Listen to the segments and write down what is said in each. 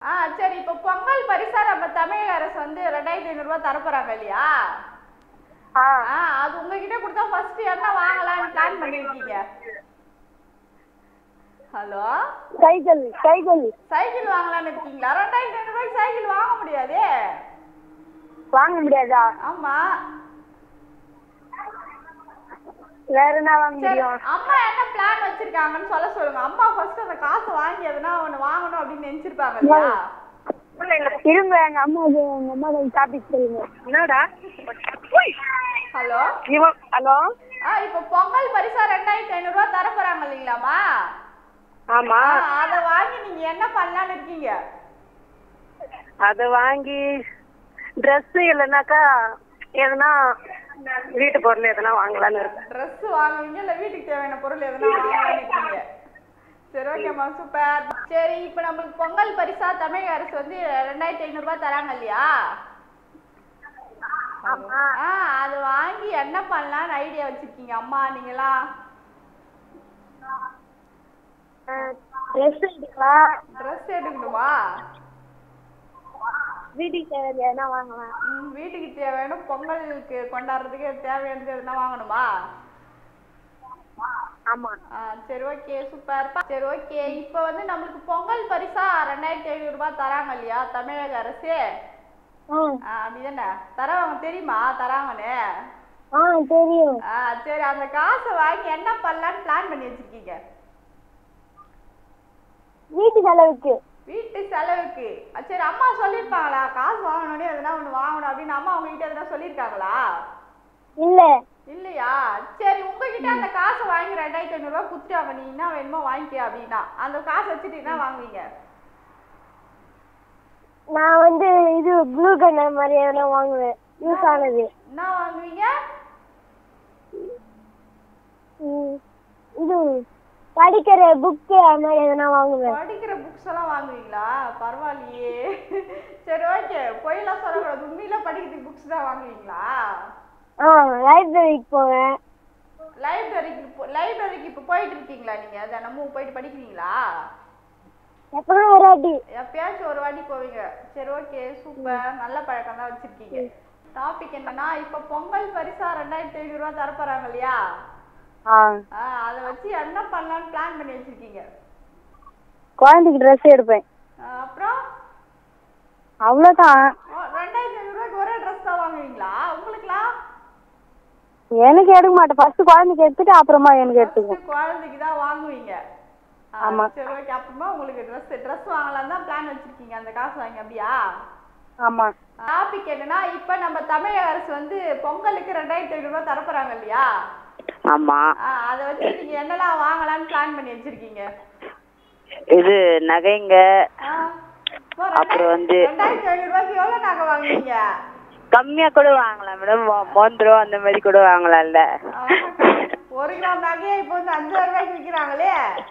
ஆ சரி இப்போ பொங்கல் பரிசா நம்ம தமிழக அரசு வந்து ரெண்டாயிரத்தி ஐநூறுரூவா தரப்போறாங்க இல்லையா ஆ ஆ அது உங்ககிட்ட கொடுத்தா ஃபர்ஸ்ட் என்ன வாங்கலாம்னு பிளான் பண்ணிருக்கீங்க ஹலோ சைக்கிள் சைக்கிள் சைக்கிள் வாங்கலாம்னு இருக்கீங்களா ரெண்டாயிரத்தி ஐநூறுரூவாய்க்கு சைக்கிள் வாங்க முடியாதே வாங்க முடியாதா ஆமா வேற என்ன வாங்க சரி முடியும் அம்மா என்ன பிளான் வச்சிருக்காங்கன்னு சொல்ல சொல்லுங்க அம்மா ஃபர்ஸ்ட் அந்த காசை வாங்கி எதுனா ஒன்று வாங்கணும் அப்படின்னு நினைச்சிருப்பாங்க இல்லையா இருங்க எங்க அம்மா எங்க அம்மா டாபிக் சொல்லுங்க என்னடா ஹலோ இவன் ஹலோ ஆ இப்போ பொங்கல் பரிசா ரெண்டாயிரத்தி ஐநூறுரூவா தர போறாங்க இல்லைங்களாம்மா ஆமா ஆ, அதை வாங்கி நீங்க என்ன பண்ணலாம்னு இருக்கீங்க அத வாங்கி ட்ரெஸ் இல்லைனாக்கா எதுனா வீட்டு பொருள் எதுனா வாங்கலாம்னு இருக்கேன் Dress வாங்குவீங்க இல்ல வீட்டுக்கு தேவையான பொருள் எதுனா வாங்கலாம்னு இருக்கீங்க சரி ஓகேம்மா சூப்பர் சரி இப்போ நம்மளுக்கு பொங்கல் பரிசா தமிழக அரசு வந்து ரெண்டாயிரத்தி ஐநூறுரூவா தராங்க இல்லையா ஆமா ஆ அது வாங்கி என்ன பண்ணலாம்னு ஐடியா வச்சிருக்கீங்க அம்மா நீங்களாம் ட்ரெஸ் எடுக்கலாம் ட்ரெஸ் எடுக்கணுமா வீட்டுக்கு தேவையான எதுனா வாங்கலாம் ம், வீட்டுக்கு தேவையான பொங்கலுக்கு கொண்டாடுறதுக்கு தேவையானது எதுனா வாங்கணுமா ஆமா ஆ சரி ஓகே சூப்பர் சரி ஓகே இப்போ வந்து நம்மளுக்கு பொங்கல் பரிசா ரெண்டாயிரத்தி ஐநூறுரூபா தராங்க இல்லையா தமிழக அரசு ம் ஆ அப்படிதானே தரவங்க தெரியுமா தராங்கன்னு ஆ தெரியும் ஆ சரி அந்த காசை வாங்கி என்ன பண்ணலான்னு பிளான் பண்ணி வச்சிருக்கீங்க வீட்டு செலவுக்கு வீட்டு செலவுக்கு ஆ, சரி அம்மா சொல்லியிருப்பாங்களா காசு வாங்கணும்னே எதுனா ஒன்று வாங்கணும் அப்படின்னு அம்மா உங்ககிட்ட எதுனா சொல்லியிருக்காங்களா இல்ல இல்லையா சரி உங்ககிட்ட அந்த காசை வாங்கி ரெண்டாயிரத்தி ஐநூறுரூவா குத்துட்டாங்க நீ என்ன வேணுமோ வாங்கிக்க அப்படின்னா அந்த காசை வச்சுட்டு என்ன வாங்குவீங்க நான் வந்து இது ப்ளூ கன்னர் மாதிரி எதனா வாங்குவேன் யூஸ் ஆனது என்ன வாங்குவீங்க ம், இது படிக்கிற புக்கு அது மாதிரி எதனா வாங்குவேன் படிக்கிற புக்ஸ் எல்லாம் வாங்குவீங்களா பரவாயில்லையே சரி ஓகே பொய்யெல்லாம் சொல்லக்கூடாது உண்மையில படிக்கிறதுக்கு புக்ஸ் தான் வாங்குவீங்களா ஆ லைப்ரரிக்கு போவேன் லைப்ரரிக்கு லைப்ரரிக்கு இப்போ போயிட்டு இருக்கீங்களா நீங்க தினமும் போயிட்டு படிக்கிறீங்களா எப்பனா ஒரு வாட்டி எப்பயாச்சும் ஒரு வாட்டி போவீங்க சரி ஓகே சூப்பர் நல்ல பழக்கம் தான் வச்சிருக்கீங்க டாபிக் என்னன்னா இப்போ பொங்கல் பரிசா ரெண்டாயிரத்தி ஐநூறுரூவா தரப்போறாங்க இல்லையா ஆ ஆ அதை வச்சு என்ன பண்ணலாம்னு பிளான் பண்ணி வச்சிருக்கீங்க குழந்தைக்கு ட்ரெஸ் எடுப்பேன் ஆ, அப்புறம் அவ்வளோதான் ஓ, ரெண்டாயிரத்தி ஐநூறுரூவாய்க்கு ஒரே ட்ரெஸ் தான் வாங்குவீங்களா உங்களுக்குலாம் எனக்கு எடுக்க மாட்டேன் ஃபர்ஸ்ட் குழந்தைக்கு எடுத்துட்டு அப்புறமா எனக்கு எடுத்துக்குவேன் First குழந்தைக்கு தான் வாங்குவீங்க ஆ, ஆமா. சரி ஓகே அப்புறமா உங்களுக்கு ட்ரெஸ் ட்ரெஸ் வாங்கலாம் தான் பிளான் வச்சிருக்கீங்க அந்த காசு வாங்கி அப்படியா ஆமா டாபிக் என்னன்னா இப்போ நம்ம தமிழக அரசு வந்து பொங்கலுக்கு ரெண்டாயிரத்தி ஐநூறுரூவா தரப்போறாங்க இல்லையா ஆமா ஆ, அதை வச்சு நீங்க என்னெல்லாம் வாங்கலாம்னு பிளான் பண்ணி வச்சிருக்கீங்க இது நகைங்க ஆ, இப்போ அப்புறம் வந்து- ரெண்டாயிரத்தி ஐநூறுரூவாய்க்கு எவ்வளோ நகை வாங்குவீங்க கம்மியா கூட வாங்கலாம் மேடம் மோந்திரம் அந்த மாதிரி கூட வாங்கலாம்ல ஆமாக்கா. ஒரு கிராம் நகையை இப்போ வந்து அஞ்சாயிரம் ரூபாய்க்கு விற்கிறாங்களே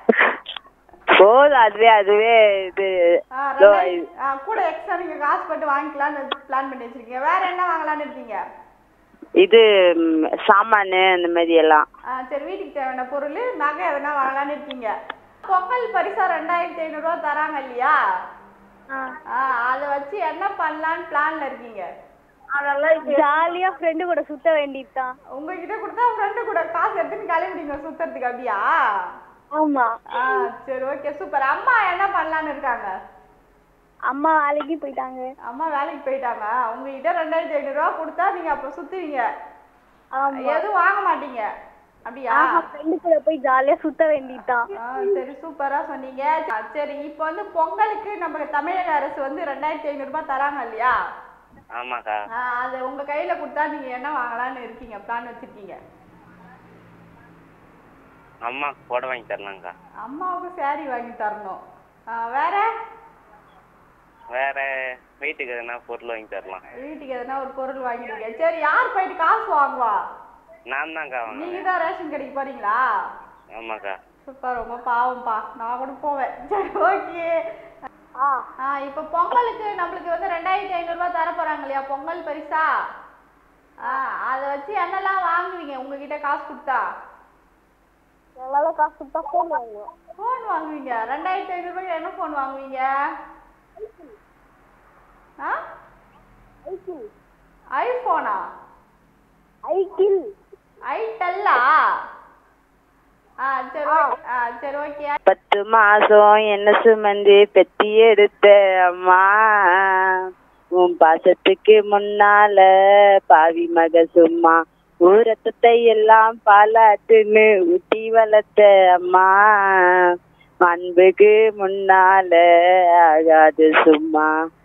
போதும் அதுவே அதுவே இது ஆ, இதோ ரெண்டாயிரம் ஆ, கூட எக்ஸ்ட்ரா நீங்க காசு போட்டு வாங்கிக்கலாம்னு பிளான் பண்ணி வச்சிருக்கீங்க வேற என்ன வாங்கலாம்னு இருக்கீங்க இது ம், சாமானு அந்த மாதிரி எல்லாம் ஆ, சரி வீட்டுக்கு தேவையான பொருள் நகை எதனா வாங்கலாம்னு இருக்கீங்க பொங்கல் பரிசா ரெண்டாயிரத்தி ஐநூறுரூவா தராங்க இல்லையா ஆ, அதை வச்சு என்ன பண்ணலான்னு பிளான்ல இருக்கீங்க அதெல்லாம் ஜாலியா ஃப்ரெண்டு கூட சுத்த வேண்டியதுதான் உங்ககிட்ட கொடுத்தா ஃப்ரெண்டு கூட காசு எடுத்துன்னு கிளம்பிட்டீங்க சுத்தறதுக்கு அப்படியா ஆமா ஆ சரி ஓகே சூப்பர் அம்மா என்ன பண்ணலான்னு இருக்காங்க அம்மா வேலைக்கு போயிட்டாங்க அம்மா வேலைக்கு போயிட்டாங்க உங்ககிட்ட ரெண்டாயிரத்தி ஐநூறுரூவா கொடுத்தா நீங்க அப்போ சுத்துவீங்க ஆமா எதுவும் வாங்க மாட்டீங்க அப்படியா ஃப்ரெண்டு கூட போய் ஜாலியா சுத்த வேண்டியதுதான் ஆ, சரி சூப்பரா சொன்னீங்க ஆ, சரி இப்போ வந்து பொங்கலுக்கு நம்ம தமிழக அரசு வந்து ரெண்டாயிரத்தி ஐநூறுரூபா தராங்க இல்லையா ஆமாக்கா ஆ, அது உங்க கையில கொடுத்தா நீங்க என்ன வாங்கலாம்னு இருக்கீங்க பிளான் வச்சிருக்கீங்க அம்மா புடவை வாங்கி தரலாங்க்கா அம்மாவுக்கு saree வாங்கி தரணும் ஆ, வேற வேற வீட்டுக்கு எதனா பொருள் வாங்கி தரலாம் வீட்டுக்கு எதனா ஒரு பொருள் வாங்கிடுங்க சரி யார் போயிட்டு காசு வாங்குவா நான் தான்க்கா நீங்க தான் ரேஷன் கடைக்கு போறீங்களா ஆமாக்கா சூப்பர் ரொம்ப பாவம்ப்பா நான் கூட போவேன் சரி ஓகே ஆ ஆ இப்போ பொங்கலுக்கு நம்மளுக்கு வந்து ரெண்டாயிரத்தி ஐநூறுரூவா தர போறாங்க இல்லையா பொங்கல் பரிசா ஆ அதை வச்சு என்னெல்லாம் வாங்குவீங்க உங்ககிட்ட காசு கொடுத்தா எங்களால காசு கொடுத்தா ஃபோன் வாங்குவோம் ஃபோன் வாங்குவீங்க ரெண்டாயிரத்தி ஐநூறுரூவாய்க்கு என்ன ஃபோன் வாங்குவீங்க ஐக்கில் ஐபோனா ஐக்கில் ஐட்டல்லா ஆ சரி ஓகே ஆ சரி ஓகே பத்து மாசம் என்ன சுமந்து பெத்தி எடுத்த அம்மா உன் பாசத்துக்கு முன்னால பாவி மக சும்மா ஊரத்தத்தை எல்லாம் பாலாட்டுன்னு ஊட்டி வளர்த்த அம்மா அன்புக்கு முன்னால ஆகாது சும்மா